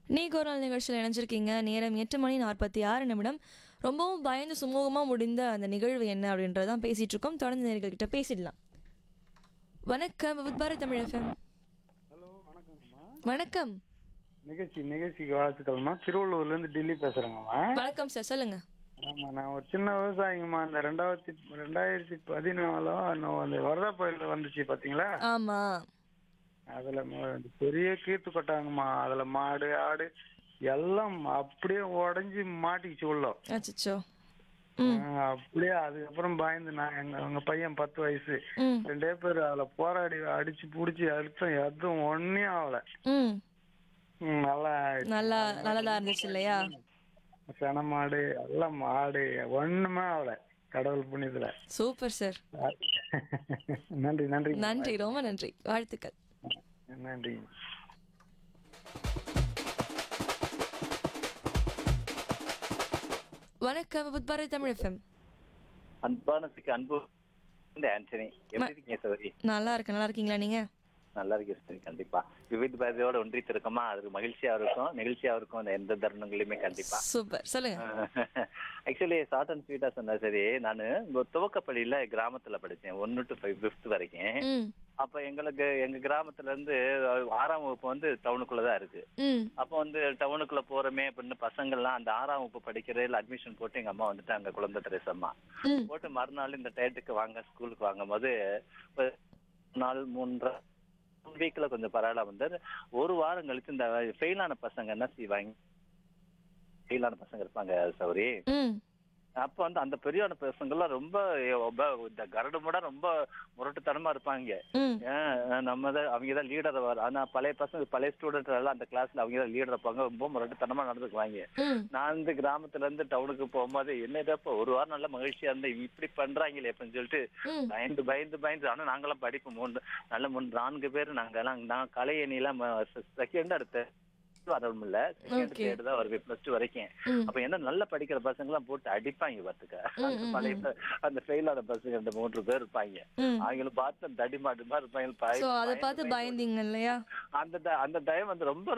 நீக்கு ஒரு நாள் நிகழ்ச்சியில் இணைஞ்சிருக்கீங்க நேரம் எட்டு மணி நாற்பத்தி ஆறு நிமிடம் ரொம்பவும் பயந்து சுமூகமாக முடிந்த அந்த நிகழ்வு என்ன அப்படின்றதான் பேசிட்டு இருக்கோம் தொடர்ந்து நேர்கள்கிட்ட பேசிடலாம் வணக்கம் with Bharat Tamil FM hello வணக்கம்மா வணக்கம் நிகழ்ச்சி நிகழ்ச்சிக்கு வாழ்த்துக்கள்மா திருவள்ளூர்ல இருந்து டெல்லி பேசுறேங்கம்மா வணக்கம் சார் சொல்லுங்க ஆமா நான் ஒரு சின்ன விவசாயிங்கம்மா இந்த ரெண்டாயிரத்தி ரெண்டாயிரத்தி பதினாலும் இன்னும் அந்த வரதா புயல் வந்துச்சு பாத்தீங்களா ஆமா அதுல ம- இந்த பெரிய கீர்த்து கொட்டாங்கம்மா அதுல மாடு ஆடு எல்லாம் அப்படியே உடைஞ்சு மாட்டிக்கிச்சு உள்ளோம் அச்சோ அப்படியே அதுக்கப்புறம் பயந்து நான் எங்க எங்க பையன் பத்து வயசு ம் ரெண்டே பேர் அதுல போராடி அடிச்சு புடிச்சு அழுத்தம் எதுவும் ஒன்னும் ஆகல ம் ம், நல்லா நல்லா நல்லதா இருந்துச்சு இல்லையா சென மாடு எல்லாம் மாடு ஒண்ணுமே ஆகல கடவுள் புண்ணியத்துல சூப்பர் சார் நன்றி நன்றி நன்றி ரொம்ப நன்றி வாழ்த்துக்கள் நன்றி வணக்கம் வித் பாரத் தமிழ் எஃப்எம் அன்பானதுக்கு அன்பு இந்த ஆண்டனி எப்படி இருக்கீங்க சௌரி நல்லா இருக்கேன் நல்லா இருக்கீங்களா நீங்க நல்லா இருக்கேன் சரி கண்டிப்பா விவித் பாரதியோட ஒன்றித்து இருக்கோமா அது மகிழ்ச்சியா இருக்கும் நிகழ்ச்சியா இருக்கும் அந்த எந்த தருணங்களையுமே கண்டிப்பா சூப்பர் சொல்லுங்க ஆக்சுவலி ஷார்ட் அண்ட் ஸ்வீட்டா சொன்னா சரி நான் துவக்கப்பள்ளியில கிராமத்துல படிச்சேன் ஒன்னு டு ஃபைவ் ஃபிஃப்த் வரைக்கும் ம் அப்ப எங்களுக்கு எங்க கிராமத்துல இருந்து ஆறாம் வகுப்பு வந்து டவுனுக்குள்ளதான் இருக்கு ம் அப்போ வந்து டவுனுக்குள்ள போறோமே அப்படின்னு பசங்கள்லாம் அந்த ஆறாம் வகுப்பு படிக்கிறதுல அட்மிஷன் போட்டு எங்க அம்மா வந்துட்டாங்க குழந்தை திரேச அம்மா ம் போட்டு மறுநாள் இந்த டயத்துக்கு வாங்க ஸ்கூலுக்கு வாங்கும் போது ஒரு நாள் மூன்றரை வீக்ல கொஞ்சம் பரவாயில்ல வந்து ஒரு வாரம் கழிச்சு இந்த ஃபெயிலான பசங்க என்ன செய்வாங்க ஃபெயிலான பசங்க இருப்பாங்க சௌரி ம் அப்ப வந்து அந்த பெரியான பசங்கள்லாம் ரொம்ப ரொம்ப இந்த கரடுமுடா ரொம்ப முரட்டுத்தனமா இருப்பாங்க ம் ஏன் நம்ம தான் அவங்க தான் லீடர் வர ஆனா பழைய பசங்க பழைய ஸ்டூடெண்ட் எல்லாம் அந்த கிளாஸ்ல அவங்க தான் லீடர் இருப்பாங்க ரொம்ப முரட்டுத்தனமா நடந்துக்குவாங்க ம் நான் இந்த கிராமத்துல இருந்து டவுனுக்கு போகும்போது என்னதப்ப ஒரு வாரம் நல்ல மகிழ்ச்சியா இருந்தேன் இப்படி பண்றாங்களே அப்படின்னு சொல்லிட்டு ம் பயந்து பயந்து பயந்து ஆனா நாங்கெல்லாம் படிப்பு மூணு நல்ல மூணு நான்கு பேர் நாங்க எல்லாம் நான் கலை அணியெல்லாம் செகண்ட் அடுத்த வரவும் இல்ல செகண்ட் Okay. தேர்ட் தான் வருவேன் பிளஸ் டூ வரைக்கும் ம் அப்ப என்ன நல்ல படிக்கிற பசங்க எல்லாம் போட்டு அடிப்பாங்க பாத்துக்க அந்த பழைய ப- அந்த ஃபெயிலான பசங்க அந்த மூன்று பேர் இருப்பாங்க ம் அவங்களும் பார்த்து தடி மாட்டு மாதிரி இருப்பாங்க ஸோ பய- அதை பார்த்து பயந்தீங்க இல்லையா அந்த ட- அந்த டைம் வந்து ரொம்ப